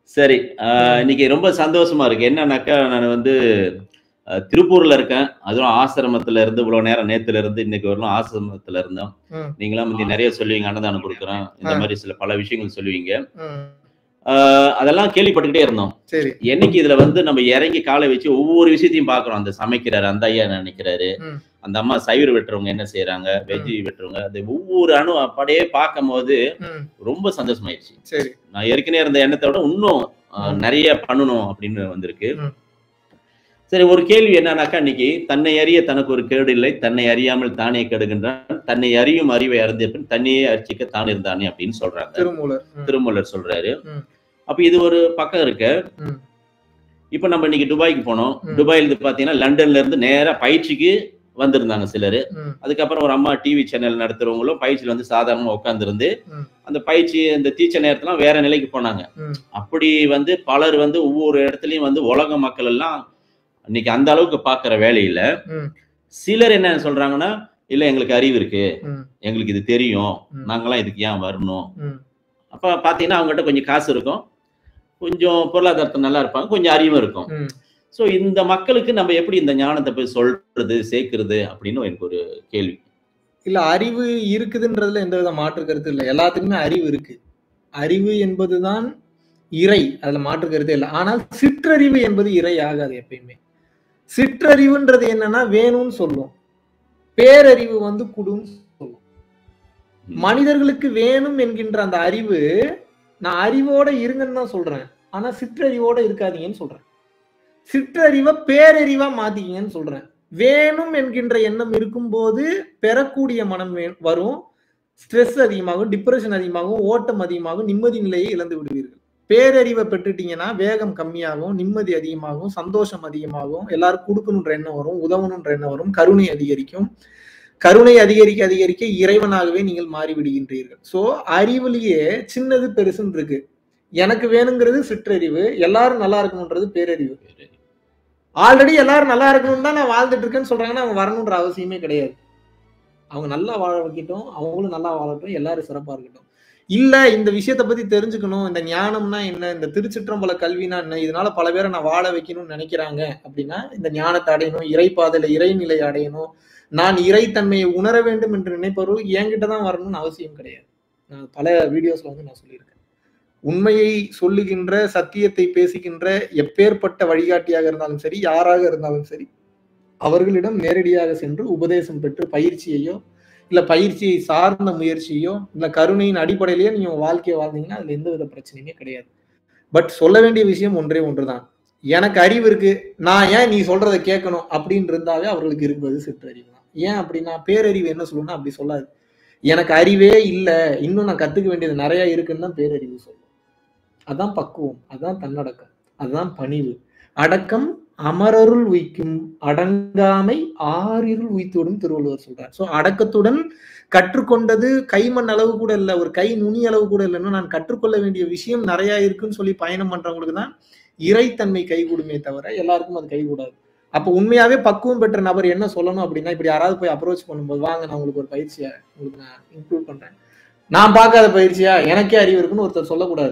சரி ஆ, ம். இன்னைக்கு ரொம்ப சந்தோஷமா இருக்கு என்னன்னாக்கா நான் வந்து அ, திருப்பூர்ல இருக்கேன் அதுவும் ஆசிரமத்துல இருந்து இவ்வளவு நேரம் நேத்துல இருந்து இன்னைக்கு வரலாம் ஆசிரமத்துல இருந்தோம் ம், நீங்களாம் வந்து நிறைய சொல்லுவீங்க அன்னதானம் கொடுக்குறோம் இந்த ஆ. மாதிரி சில பல விஷயங்கள் சொல்லுவீங்க ம். ஆ, அதெல்லாம் கேள்விப்பட்டுக்கிட்டே இருந்தோம் சரி என்னைக்கு இதுல வந்து நம்ம இறங்கி காலை வச்சு ஒவ்வொரு விஷயத்தையும் பாக்குறோம் அந்த சமைக்கிறாரு அந்த ஐயா என்ன நினைக்கிறாரு ம். அந்த அம்மா சைவர் வெட்டுறவங்க என்ன செய்யறாங்க வெஜ்ஜி வெட்டுறவங்க அது ஒவ்வொரு அணு அப்படியே பார்க்கும் போது ம், ரொம்ப சந்தோஷமாயிடுச்சு சரி நான் ஏற்கனவே இருந்த எண்ணத்தை விட இன்னும் ஆ, ம். நிறைய பண்ணணும் அப்படின்னு வந்திருக்கு ம். சரி ஒரு கேள்வி என்னன்னாக்கா இன்னைக்கு தன்னை அறிய தனக்கு ஒரு கேடு இல்லை தன்னை அறியாமல் தானே கெடுகின்றான் தன்னை அறியும் அறிவை அறிந்த பின் தன்னையே அர்ச்சிக்க தான் இருந்தானே அப்படின்னு சொல்றாங்க திருமூலர் ம், திருமூலர் சொல்றாரு ம். அப்ப இது ஒரு பக்கம் இருக்கு ம். இப்ப நம்ம இன்னைக்கு துபாய்க்கு போனோம் ம். துபாயில இருந்து பாத்தீங்கன்னா லண்டன்ல இருந்து நேரா பயிற்சிக்கு வந்திருந்தாங்க சிலர் ம், அதுக்கப்புறம் ஒரு அம்மா டிவி சேனல் நடத்துறவங்களும் பயிற்சியில வந்து சாதாரணமா உட்காந்துருந்து ம். அந்த பயிற்சி இந்த தீச்ச நேரத்துல வேற நிலைக்கு போனாங்க ம். அப்படி வந்து பலர் வந்து ஒவ்வொரு இடத்துலயும் வந்து உலக மக்கள் எல்லாம் இன்னைக்கு அந்த அளவுக்கு பாக்குற வேலையில ம். சிலர் என்ன சொல்றாங்கன்னா இல்ல எங்களுக்கு அறிவு இருக்கு ம், எங்களுக்கு இது தெரியும் ம். நாங்கெல்லாம் இதுக்கு ஏன் வரணும் ம், அப்ப பாத்தீங்கன்னா அவங்ககிட்ட கொஞ்சம் காசு இருக்கும் கொஞ்சம் பொருளாதாரத்தை நல்லா இருப்பாங்க கொஞ்சம் அறிவும் இருக்கும் ம். சோ இந்த மக்களுக்கு நம்ம எப்படி இந்த ஞானத்தை போய் சொல்றது சேர்க்கிறது அப்படின்னு எனக்கு ஒரு கேள்வி இல்ல அறிவு இருக்குதுன்றதுல எந்த வித மாற்று கருத்து இல்லை எல்லாத்துக்குமே அறிவு இருக்கு அறிவு என்பதுதான் இறை அதுல மாற்று கருத்தே இல்லை ஆனால் சிற்றறிவு என்பது இறை ஆகாது எப்பயுமே சிற்றறிவுன்றது என்னன்னா வேணும்னு சொல்லும் பேரறிவு வந்து குடுன்னு சொல்லும் ம். மனிதர்களுக்கு வேணும் என்கின்ற அந்த அறிவு நான் அறிவோட இருங்கன்னு தான் சொல்றேன் ஆனா சிற்றறிவோட இருக்காதீங்கன்னு சொல்றேன் சிற்றறிவை பேரறிவா மாத்திக்கங்கன்னு சொல்றேன் வேணும் என்கின்ற எண்ணம் இருக்கும்போது பெறக்கூடிய மனம் வே- வரும் ஸ்ட்ரெஸ் அதிகமாகும் டிப்ரெஷன் அதிகமாகும் ஓட்டம் அதிகமாகும் நிம்மதி நிலையை இழந்து விடுவீர்கள் பேரறிவை பெற்றுட்டீங்கன்னா வேகம் கம்மியாகும் நிம்மதி அதிகமாகும் சந்தோஷம் அதிகமாகும் எல்லாரும் கொடுக்கணுன்ற எண்ணம் வரும் உதவணுன்ற எண்ணம் வரும் கருணை அதிகரிக்கும் கருணை அதிகரிக்க அதிகரிக்க இறைவனாகவே நீங்கள் மாறி விடுகின்றீர்கள் சோ அறிவுலயே சின்னது பெருசுன்னு இருக்கு எனக்கு வேணுங்கிறது சிற்றறிவு எல்லாரும் நல்லா இருக்கணுன்றது பேரறிவு ஆல்ரெடி எல்லாரும் நல்லா இருக்கணும் தான் நான் வாழ்ந்துட்டு இருக்கேன்னு சொல்றாங்கன்னா அவங்க வரணுன்ற அவசியமே கிடையாது அவங்க நல்லா வாழ வைக்கட்டும் அவங்களும் நல்லா வாழட்டும் எல்லாரும் சிறப்பா இருக்கட்டும் இல்ல இந்த விஷயத்த பத்தி தெரிஞ்சுக்கணும் இந்த ஞானம்னா என்ன இந்த திருச்சிற்றம்பல கல்வினா என்ன இதனால பல பேரை நான் வாழ வைக்கணும்னு நினைக்கிறாங்க அப்படின்னா இந்த ஞானத்தை அடையணும் இறைப்பாதையில இறைநிலை அடையணும் நான் இறைத்தன்மையை உணர வேண்டும் என்று நினைப்பவர்கள் என்கிட்ட தான் வரணும்னு அவசியம் கிடையாது நான் பல வீடியோஸ்ல வந்து நான் சொல்லியிருக்கேன் உண்மையை சொல்லுகின்ற சத்தியத்தை பேசுகின்ற எப்பேற்பட்ட வழிகாட்டியாக இருந்தாலும் சரி யாராக இருந்தாலும் சரி அவர்களிடம் நேரடியாக சென்று உபதேசம் பெற்று பயிற்சியையோ இல்ல பயிற்சியை சார்ந்த முயற்சியோ இல்ல கருணையின் அடிப்படையிலேயே நீங்க உங்க வாழ்க்கையை வாழ்ந்தீங்கன்னா அதுல எந்த வித பிரச்சனையுமே கிடையாது பட் சொல்ல வேண்டிய விஷயம் ஒன்றே ஒன்றுதான் எனக்கு அறிவு இருக்கு நான் ஏன் நீ சொல்றதை கேட்கணும் அப்படின்னு இருந்தாவே அவர்களுக்கு இருப்பது சிற்றறிவு தான் ஏன் அப்படின்னா பேரறிவு என்ன சொல்லணும்னா அப்படி சொல்லாது எனக்கு அறிவே இல்லை இன்னும் நான் கத்துக்க வேண்டியது நிறைய இருக்குன்னு தான் பேரறிவு சொல்லும் அதான் பக்குவம் அதான் தன்னடக்கம் அதுதான் பணிவு அடக்கம் அமரருள் உய்க்கும் அடங்காமை ஆறிருள் உய்த்துவிடும் திருவள்ளுவர் சொல்றார் சோ அடக்கத்துடன் கற்றுக்கொண்டது கைமண் அளவு கூட இல்லை ஒரு கை நுனி அளவு கூட இல்லைன்னு நான் கற்றுக்கொள்ள வேண்டிய விஷயம் நிறைய இருக்குன்னு சொல்லி பயணம் பண்றவங்களுக்கு தான் இறைத்தன்மை கைகூடுமே தவிர எல்லாருக்கும் அது கைகூடாது அப்போ உண்மையாவே பக்குவம் பெற்ற நபர் என்ன சொல்லணும் அப்படின்னா இப்படி யாராவது போய் அப்ரோச் பண்ணும்போது வாங்க நான் உங்களுக்கு ஒரு பயிற்சியா உங்களுக்கு நான் இன்க்ளூட் பண்றேன் நான் பார்க்காத பயிற்சியா எனக்கே அறிவு இருக்குன்னு ஒருத்தர் சொல்லக்கூடாது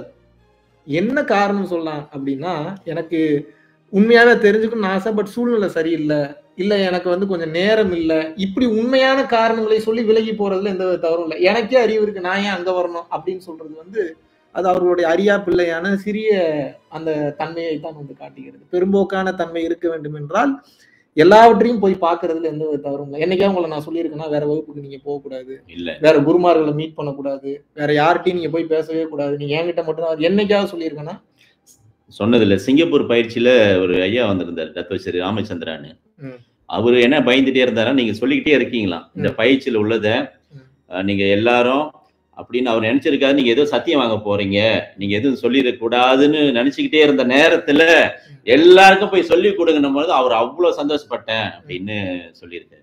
என்ன காரணம் சொல்லலாம் அப்படின்னா எனக்கு உண்மையாவே தெரிஞ்சுக்கணும்னு ஆசை பட் சூழ்நிலை சரியில்லை இல்ல எனக்கு வந்து கொஞ்சம் நேரம் இல்லை இப்படி உண்மையான காரணங்களை சொல்லி விலகி போறதுல எந்த வித தவறும் இல்லை எனக்கே அறிவு இருக்கு நான் ஏன் அங்க வரணும் அப்படின்னு சொல்றது வந்து அது அவர்களுடைய அறியா பிள்ளையான சிறிய அந்த தன்மையை தான் வந்து காட்டுகிறது பெரும்போக்கான தன்மை இருக்க வேண்டும் என்றால் எல்லாவற்றையும் போய் பார்க்கறதுல எந்த வித தவறும் இல்லை என்னைக்கா உங்களை நான் சொல்லியிருக்கேன்னா வேற வகுப்புக்கு நீங்க போகக்கூடாது இல்ல வேற குருமார்களை மீட் பண்ணக்கூடாது வேற யார்கிட்டயும் நீங்க போய் பேசவே கூடாது நீங்க என்கிட்ட மட்டும் தான் என்னைக்காவது சொல்லியிருக்கேன்னா சொன்னதில்ல சிங்கப்பூர் பயிற்சியில ஒரு ஐயா வந்திருந்தார் தத்துவ ராமச்சந்திரான்னு ம். அவரு என்ன பயந்துட்டே இருந்தாரா நீங்க சொல்லிக்கிட்டே இருக்கீங்களா இந்த ம். பயிற்சியில உள்ளத ம். அஹ், நீங்க எல்லாரும் அப்படின்னு அவர் நினைச்சிருக்காரு நீங்க ஏதோ சத்தியம் வாங்க போறீங்க நீங்க எதுவும் சொல்லிடக் கூடாதுன்னு நினைச்சுக்கிட்டே இருந்த நேரத்துல எல்லாருக்கும் போய் சொல்லி கொடுங்கன்னும் போது அவர் அவ்வளவு சந்தோஷப்பட்டேன் அப்படின்னு சொல்லியிருக்காரு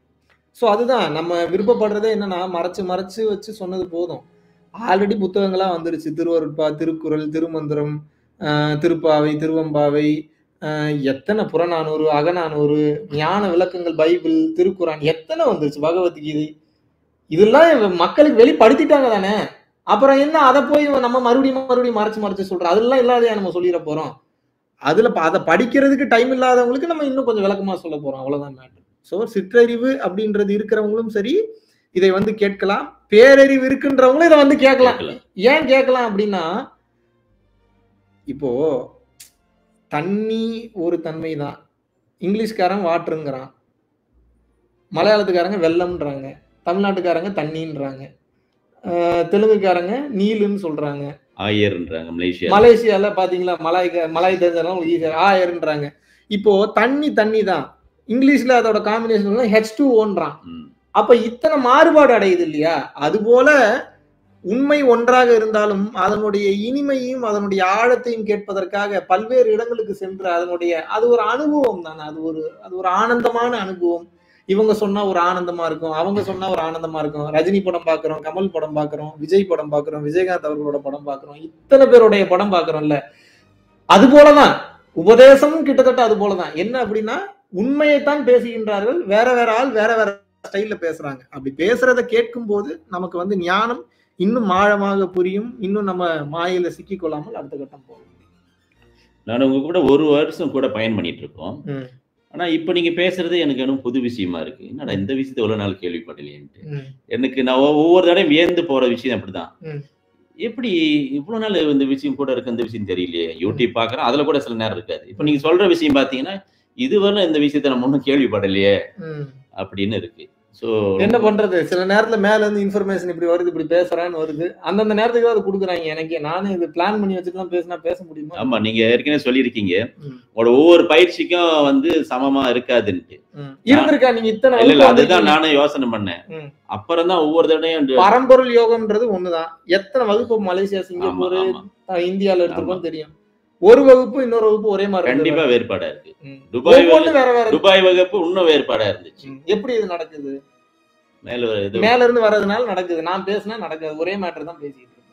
ஸோ அதுதான் நம்ம விருப்பப்படுறதே என்னன்னா மறைச்சு மறைச்சு வச்சு சொன்னது போதும் ஆல்ரெடி புத்தகங்களா வந்துருச்சு திருவருட்பா திருக்குறள் திருமந்திரம் ஆஹ் திருப்பாவை திருவம்பாவை ஆஹ் எத்தனை புறநானூறு அகநானூறு ஞான விளக்கங்கள் பைபிள் திருக்குறான் எத்தனை வந்துருச்சு பகவத்கீதை இதெல்லாம் மக்களுக்கு வெளிப்படுத்திட்டாங்க தானே அப்புறம் என்ன அதை போய் நம்ம மறுபடியும் மறுபடியும் மறைச்சு மறைச்சு சொல்றோம் அதெல்லாம் இல்லாதையா நம்ம சொல்லிட போறோம் அதுல ப- அதை படிக்கிறதுக்கு டைம் இல்லாதவங்களுக்கு நம்ம இன்னும் கொஞ்சம் விளக்கமா சொல்ல போறோம் அவ்வளவுதான் மேட்டர் சோ சிற்றறிவு அப்படின்றது இருக்கிறவங்களும் சரி இதை வந்து கேட்கலாம் பேரறிவு இருக்குன்றவங்களும் இதை வந்து கேட்கலாம் கேட்கலாம். ஏன் கேட்கலாம் அப்படின்னா இப்போ தண்ணி ஒரு தன்மை தான் இங்கிலீஷ்காரன் வாட்டருங்கிறான் மலையாளத்துக்காரங்க வெள்ளம்ன்றாங்க தமிழ்நாட்டுக்காரங்க தண்ணின்றாங்க அஹ் தெலுங்குக்காரங்க நீலுன்னு சொல்றாங்க ஆயர்ன்றாங்க மலேசியா மலேசியால பாத்தீங்களா மலாய் மலாய் தெரிஞ்சவங்க ஈஸியா ஆயர்ன்றாங்க இப்போ தண்ணி தண்ணி தான் இங்கிலீஷ்ல அதோட காம்பினேஷன் ஹெச் டூ ஓன்றான் ம். அப்ப இத்தனை மாறுபாடு அடையுது இல்லையா அதுபோல உண்மை ஒன்றாக இருந்தாலும் அதனுடைய இனிமையும் அதனுடைய ஆழத்தையும் கேட்பதற்காக பல்வேறு இடங்களுக்கு சென்று அதனுடைய அது ஒரு அனுபவம் தானே அது ஒரு அது ஒரு ஆனந்தமான அனுபவம் இவங்க சொன்னா ஒரு ஆனந்தமா இருக்கும் அவங்க சொன்னா ஒரு ஆனந்தமா இருக்கும் ரஜினி படம் பாக்குறோம் கமல் படம் பாக்குறோம் விஜய் படம் பாக்குறோம் விஜயகாந்த் அவர்களோட படம் பாக்குறோம் இத்தனை பேருடைய படம் பாக்குறோம்ல அது போலதான் உபதேசமும் கிட்டத்தட்ட அது போலதான் என்ன அப்படின்னா உண்மையைத்தான் பேசுகின்றார்கள் வேற வேற ஆள் வேற வேற ஸ்டைல்ல பேசுறாங்க அப்படி பேசுறத கேட்கும் போது நமக்கு வந்து ஞானம் இன்னும் ஆழமாக புரியும் இன்னும் நம்ம மாயில சிக்கிக் கொள்ளாமல் அடுத்த கட்டம் போகும் நான் உங்க கூட ஒரு வருஷம் கூட பயன் பண்ணிட்டு இருக்கோம் ம். ஆனா இப்ப நீங்க பேசுறது எனக்கு இன்னும் புது விஷயமா இருக்கு என்னடா இந்த விஷயத்தை எவ்வளவு நாள் கேள்விப்படலையேன்ட்டு ம். எனக்கு நான் ஒவ்வொ- ஒவ்வொரு தடவையும் வியந்து போற விஷயம் அப்படிதான் ம். எப்படி இவ்வளவு நாள் இந்த விஷயம் கூட இருக்கு இந்த விஷயம் தெரியலையே யூடியூப் பாக்குறேன் அதுல கூட சில நேரம் இருக்காது இப்ப நீங்க சொல்ற விஷயம் பாத்தீங்கன்னா இதுவரை இந்த விஷயத்தை நம்ம ஒன்றும் கேள்விப்படலையே ம். அப்படின்னு இருக்கு சோ என்ன பண்றது சில நேரத்துல மேல இருந்து இன்ஃபர்மேஷன் இப்படி வருது இப்படி பேசுறான்னு வருது அந்தந்த நேரத்துக்கு அது கொடுக்குறாங்க எனக்கு நானும் இது பிளான் பண்ணி வச்சுட்டு தான் பேசினா பேச முடியுமா ஆமா நீங்க ஏற்கனவே சொல்லியிருக்கீங்க ம். உங்களோட ஒவ்வொரு பயிற்சிக்கும் வந்து சமமா இருக்காதுன்ட்டு ம். இருந்திருக்கா நீங்க இத்தனை இல்ல இல்ல வகுப்பு அதுதான் வந்திருக்கீங்க. நானும் யோசனை பண்ணேன் ம். அப்புறம் தான் ஒவ்வொரு தடவையும் இந்த- பரம்பொருள் யோகம்ன்றது ஒண்ணுதான் எத்தனை வகுப்பு மலேசியா ஆமா, சிங்கப்பூர் ஆமா. அஹ், இந்தியால எடுத்திருக்கோம் தெரியும் ஒரு வகுப்பு இன்னொரு வகுப்பு ஒரே மாதிரி கண்டிப்பா இருந்தது. வேறுபாடா இருக்கு ம். துபாய் ஒவ்வொன்றும் வேற வேற துபாய் வகுப்பு இன்னும் வேறுபாடா இருந்துச்சு ம். எப்படி இது நடக்குது மேல ஒரு இது மேல இருந்து வர்றதுனால நடக்குது நான் பேசினா நடக்காது ஒரே மேட்டர் தான் பேசிட்டு இருக்கேன்